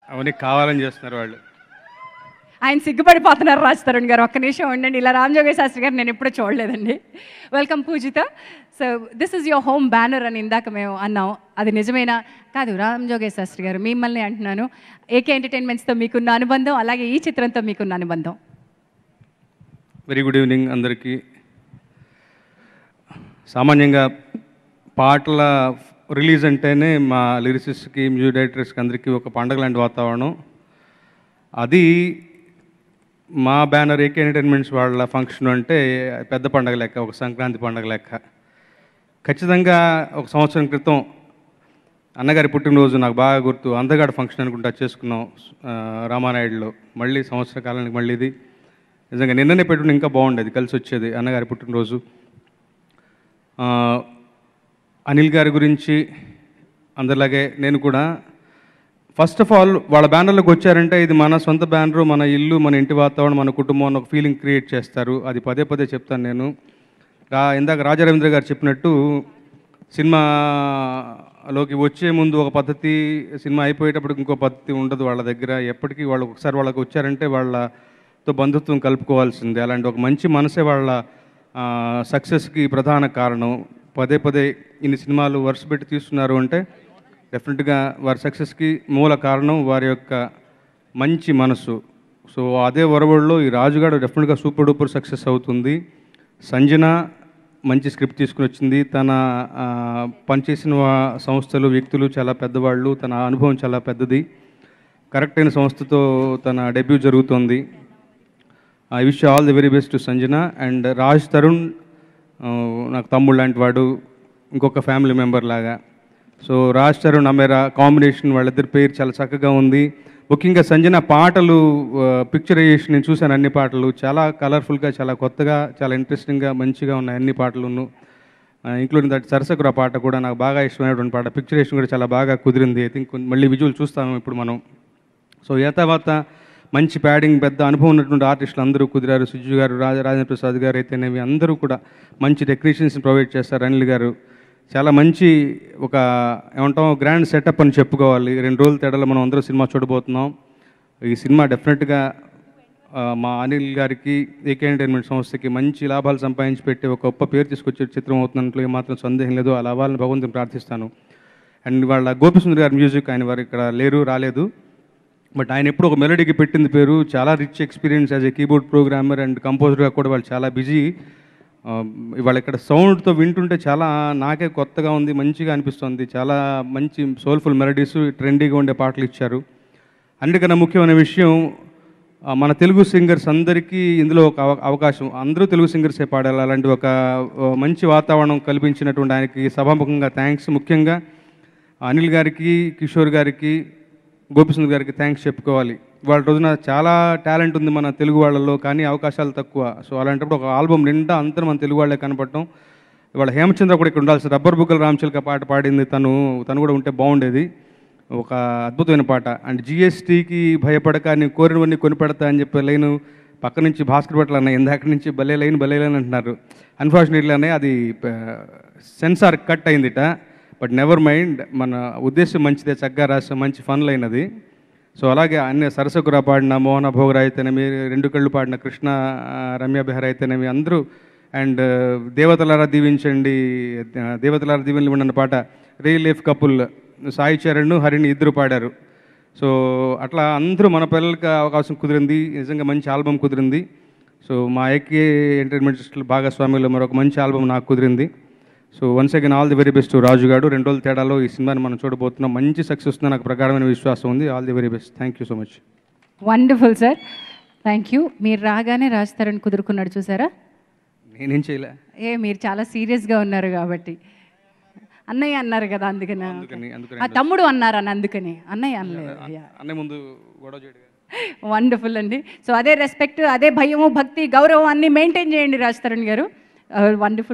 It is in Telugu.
అవన్నీ కావాలని చేస్తున్నారు వాళ్ళు ఆయన సిగ్గుపడిపోతున్నారు రాజ్ తరుణ్ గారు ఒక్క నిమిషం ఉండండి ఇలా రామ్ జోగే శాస్త్రి గారు నేను ఎప్పుడూ చూడలేదండి welcome Pujitha so this is your home banner అని ఇందాక మేము అన్నాం అది నిజమేనా కాదు రామ్ జోగే శాస్త్రి గారు మిమ్మల్ని అంటున్నాను ఏకే ఎంటర్టైన్మెంట్స్తో మీకున్న అనుబంధం అలాగే ఈ చిత్రంతో మీకున్న అనుబంధం వెరీ గుడ్ ఈవినింగ్ అందరికీ సామాన్యంగా పాటల రిలీజ్ అంటేనే మా లిరిసిస్ట్కి మ్యూజిక్ డైరెక్టర్స్కి అందరికీ ఒక పండగ లాంటి వాతావరణం అది మా బ్యానర్ ఏకే ఎంటర్టైన్మెంట్స్ వాళ్ళ ఫంక్షన్ అంటే పెద్ద పండగ లెక్క ఒక సంక్రాంతి పండగ లెక్క ఖచ్చితంగా ఒక సంవత్సరం క్రితం అన్నగారి పుట్టినరోజు నాకు బాగా గుర్తు అందగాడు ఫంక్షన్ అనుకుంటా చేసుకున్నాం ఆ, రామానాయుడులో మళ్ళీ సంవత్సర కాలానికి మళ్ళీ ఇది నిజంగా నిన్ననే పెట్టుకుని ఇంకా బాగుండేది కలిసి వచ్చేది అన్నగారి పుట్టినరోజు ఆ, అనిల్ గారి గురించి అందరిలాగే నేను కూడా ఫస్ట్ ఆఫ్ ఆల్ వాళ్ళ బ్యానర్లోకి వచ్చారంటే ఇది మన సొంత బ్యానరు మన ఇల్లు మన ఇంటి వాతావరణం మన కుటుంబం అన్న ఒక ఫీలింగ్ క్రియేట్ చేస్తారు అది పదే పదే చెప్తాను నేను రా ఇందాక రాజారవీంద్ర గారు చెప్పినట్టు సినిమాలోకి వచ్చే ముందు ఒక పద్ధతి సినిమా అయిపోయేటప్పుడు ఇంకో పద్ధతి ఉండదు వాళ్ళ దగ్గర ఎప్పటికీ వాళ్ళు ఒకసారి వాళ్ళకి వచ్చారంటే వాళ్ళతో బంధుత్వం కలుపుకోవాల్సిందే అలాంటి ఒక మంచి మనసే వాళ్ళ సక్సెస్కి ప్రధాన కారణం పదే పదే ఇన్ని సినిమాలు వరుస పెట్టి తీస్తున్నారు అంటే డెఫినెట్గా వారి సక్సెస్కి మూల కారణం వారి యొక్క మంచి మనసు సో అదే వరవడిలో ఈ రాజుగాడు డెఫినెట్గా సూపర్ డూపర్ సక్సెస్ అవుతుంది సంజన మంచి స్క్రిప్ట్ తీసుకుని వచ్చింది తన ఆ, పనిచేసిన వా- సంస్థలు వ్యక్తులు చాలా పెద్దవాళ్ళు తన అనుభవం చాలా పెద్దది కరెక్ట్ అయిన సంస్థతో తన డెబ్యూ జరుగుతోంది I wish all the very best to Sanjana and Raj Tarun ఆ, నాకు తమ్ముడు లాంటి వాడు ఇంకొక ఫ్యామిలీ మెంబర్ లాగా సో రాజ్ తరుణ్ అమేరా కాంబినేషన్ వాళ్ళిద్దరి పేరు చాలా చక్కగా ఉంది ముఖ్యంగా సంజన పాటలు పిక్చరైజేషన్ నేను చూశాను అన్ని పాటలు చాలా కలర్ఫుల్గా చాలా కొత్తగా చాలా ఇంట్రెస్టింగ్గా మంచిగా ఉన్నాయి అన్ని పాటలను ఇంక్లూడింగ్ దట్ సరసకుర పాట కూడా నాకు బాగా ఇష్టమైనటువంటి పాట పిక్చరేషన్ కూడా చాలా బాగా కుదిరింది ఐ థింక్ మళ్ళీ విజువల్ చూస్తాము ఇప్పుడు మనం సో ఏ తర్వాత మంచి ప్యాడింగ్ పెద్ద అనుభవం ఉన్నటువంటి ఆర్టిస్టులు అందరూ కుదిరారు సుజ్జు గారు రాజ రాజేంద్ర ప్రసాద్ గారు అయితేనేవి అందరూ కూడా మంచి టెక్నీషియన్స్ని ప్రొవైడ్ చేస్తారు అనిల్ గారు చాలా మంచి ఒక ఏమంటాం గ్రాండ్ సెటప్ అని చెప్పుకోవాలి రెండు రోజుల తేడాలో మనం అందరూ సినిమా చూడబోతున్నాం ఈ సినిమా డెఫినెట్గా ఆ, మా అనిల్ గారికి ఏకే ఎంటర్టైన్మెంట్ సంస్థకి మంచి లాభాలు సంపాదించి పెట్టి ఒక గొప్ప పేరు తీసుకొచ్చే చిత్రం అవుతున్నట్లు ఏమాత్రం సందేహం లేదు అలా అవ్వాలని భగవంతుని ప్రార్థిస్తాను అండ్ వాళ్ళ గోపిసుందర్ గారి మ్యూజిక్ ఆయన వారు ఇక్కడ లేరు రాలేదు బట్ ఆయన ఎప్పుడు ఒక మెలోడీకి పెట్టింది పేరు చాలా rich experience as a keyboard programmer and కంపోజర్గా కూడా వాళ్ళు చాలా బిజీ ఇవాళ ఇక్కడ సౌండ్తో వింటుంటే చాలా నాకే కొత్తగా ఉంది మంచిగా అనిపిస్తుంది చాలా మంచి సోల్ఫుల్ మెలడీస్ ట్రెండీగా ఉండే పాటలు ఇచ్చారు అన్నిటికన్నా ముఖ్యమైన విషయం ఆ, మన తెలుగు సింగర్స్ అందరికీ ఇందులో ఒక అవ- అవకాశం అందరూ తెలుగు సింగర్సే పాడాలి అలాంటి ఒక ఆ, మంచి వాతావరణం కల్పించినటువంటి ఆయనకి సభాముఖంగా థ్యాంక్స్ ముఖ్యంగా అనిల్ గారికి కిషోర్ గారికి గోపిసుందర్ గారికి థ్యాంక్స్ చెప్పుకోవాలి వాళ్ళ రోజున చాలా టాలెంట్ ఉంది మన తెలుగు వాళ్ళలో కానీ అవకాశాలు తక్కువ సో అలాంటప్పుడు ఒక ఆల్బమ్ నిండా అంతా మన తెలుగు వాళ్ళే కనపడటం ఇవాళ హేమచంద్ర కూడా ఇక్కడ ఉండాల్సి రబ్బర్ బుగ్గల రామచిలక పాట పాడింది తను తను కూడా ఉంటే బాగుండేది ఒక అద్భుతమైన పాట అండ్ జిఎస్టీకి భయపడక నేను కోరినవన్నీ కొనిపెడతా అని చెప్పే లైన్ పక్క నుంచి భాస్కర్ భట్లు అన్న ఇందాక నుంచి భలే లైన్ భలే లైన్ అంటున్నారు అన్ఫార్చునేట్లీ అనే అది సెన్సార్ కట్ అయిందిట బట్ నెవర్ మైండ్ మన ఉద్దేశం మంచిదే చక్కగా రాసిన మంచి ఫన్ లైన్ అది సో అలాగే అన్ని సరసకుర పాడిన మోహన భోగరా అయితేనేమి రెండు కళ్ళు పాడిన కృష్ణ ఆ, రమ్య బెహర్ అయితేనేమి అందరూ అండ్ దేవతలారా దీవించండి ఆ, దేవతలారా దీవెనలు అన్న పాట real life couple Sai Charan Harini ఇద్దరు పాడారు సో అట్లా అందరూ మన పిల్లలకి అవకాశం కుదిరింది నిజంగా మంచి ఆల్బమ్ కుదిరింది సో మా ఏకే ఎంటర్టైన్మెంట్ భాగస్వామ్యంలో మరొక మంచి ఆల్బమ్ నాకు కుదిరింది so once again all the very best Raju garu రెండు రోజుల తేడాలో ఈ సినిమాని మనం చూడబోతున్నాం మంచి సక్సెస్ వస్తుందని నాకు ప్రగాఢమైన విశ్వాసం ఉంది all the very best thank you so much wonderful sir thank you మీరు రాగానే రాజ్ తరుణ్ కుదురుకున్నాడు చూసారా నేనేం చేయలే ఏ మీరు చాలా సీరియస్గా ఉన్నారు కాబట్టి అన్నయ్య అన్నారు కదా అందుకని అందుకని అందుకని ఆ తమ్ముడు అన్నారు అని అందుకని అన్నయ్య అనలేదు అన్నయ్య ముందు గొడవ చేయడు వండర్ఫుల్ అండి సో అదే రెస్పెక్ట్ అదే భయము భక్తి గౌరవం అన్ని మెయింటైన్ చేయండి రాజ్ తరుణ్ గారు వండర్ఫుల్